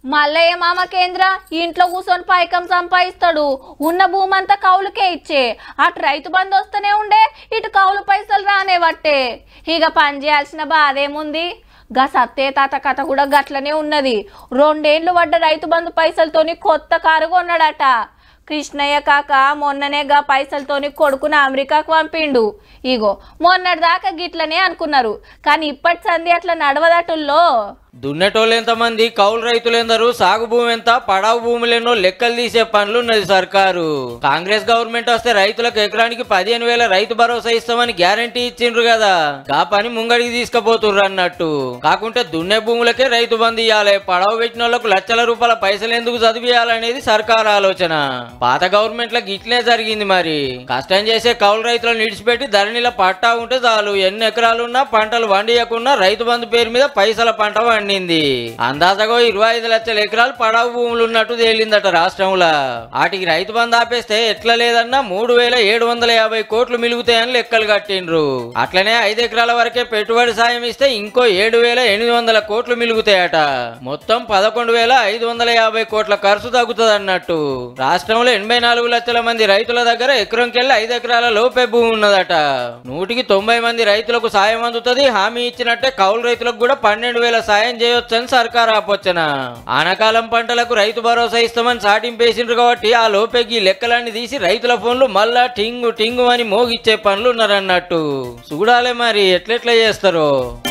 మల్లయ్య మామ కేంద్ర ఇంట్లో కూర్చొని పైకం సంపాదిస్తాడు ఉన్న భూమి అంతా కౌలుకే ఇచ్చే అటు రైతు బంధు వస్తూనే ఉండే ఇటు కౌలు పైసలు రానే పట్టే ఇక పని చేయాల్సిన బాధేముంది గా సత్తే తాత కథ కూడా గట్లనే ఉన్నది రెండేళ్లు పడ్డ రైతు బంధు పైసలతోని కొత్త కారు కొన్నాడట కృష్ణయ్య కాక మొన్ననే గా పైసలతోని కొడుకుని అమెరికాకు పంపిండు ఇగో మొన్నటి దాకా గిట్లనే అనుకున్నారు కానీ ఇప్పటి సంధి అట్లా నడవదటుల్లో దున్నేటోళ్ళు ఎంతమంది కౌలు రైతులు ఎందరు సాగు భూమి ఎంత పడావు భూములెన్నో లెక్కలు తీసే పనులు ఉన్నది సర్కారు కాంగ్రెస్ గవర్నమెంట్ వస్తే రైతులకు ఎకరానికి పదిహేను వేల రైతు భరోసా ఇస్తామని గ్యారంటీ ఇచ్చిండ్రు కదా గా పని ముంగడికి తీసుకుపోతుర్రు అన్నట్టు కాకుంటే దున్నే భూములకే రైతు బంధు ఇవ్వాలి పడవ పెట్టిన వాళ్ళకు లక్షల రూపాయల పైసలు ఎందుకు చదివియాలనేది సర్కార్ ఆలోచన పాత గవర్నమెంట్లకు ఇట్లే జరిగింది మరి కష్టం చేసే కౌలు రైతులను విడిచిపెట్టి ధరణిలో పట్టా ఉంటే చాలు ఎన్ని ఎకరాలున్నా పంటలు వండియకున్నా రైతు బంధు పేరు మీద పైసల పంట పండింది అందాజగా ఇరవై ఐదు లక్షల ఎకరాలు పడవ భూములు ఉన్నట్టు తేలిందట రాష్ట్రంలో వాటికి రైతు బంధు ఆపేస్తే ఎట్లా లేదన్నా మూడు వేల ఏడు వందల యాభై కోట్లు మిలుగుతాయని లెక్కలు కట్టిండ్రు అట్లనే ఐదు ఎకరాల వరకే పెట్టుబడి సాయం ఇస్తే ఇంకో ఏడు వేల ఎనిమిది వందల కోట్లు మిలుగుతాయట మొత్తం పదకొండు వేల ఐదు వందల యాభై కోట్ల ఖర్చు తగ్గుతుంది అన్నట్టు రాష్ట్రంలో ఎనభై నాలుగు లక్షల మంది రైతుల దగ్గర ఎకరంకెళ్ళి ఐదు ఎకరాల లోపే భూమి ఉన్నదట నూటికి తొంభై మంది రైతులకు సాయం అందుతుంది హామీ ఇచ్చినట్టే కౌలు రైతులకు కూడా పన్నెండు వేల సాయం చేయొచ్చని సర్కార్ ఆపొచ్చన ఆనకాలం పంటలకు రైతు భరోసా ఇస్తామని సాటింపేసిండ్రు కాబట్టి ఆ లోపేకి ఈ లెక్కలన్నీ తీసి రైతుల ఫోన్లు మళ్ళా టింగు టింగు అని మోగిచ్చే పనులు ఉన్నారన్నట్టు చూడాలే మరి ఎట్లెట్లా చేస్తారో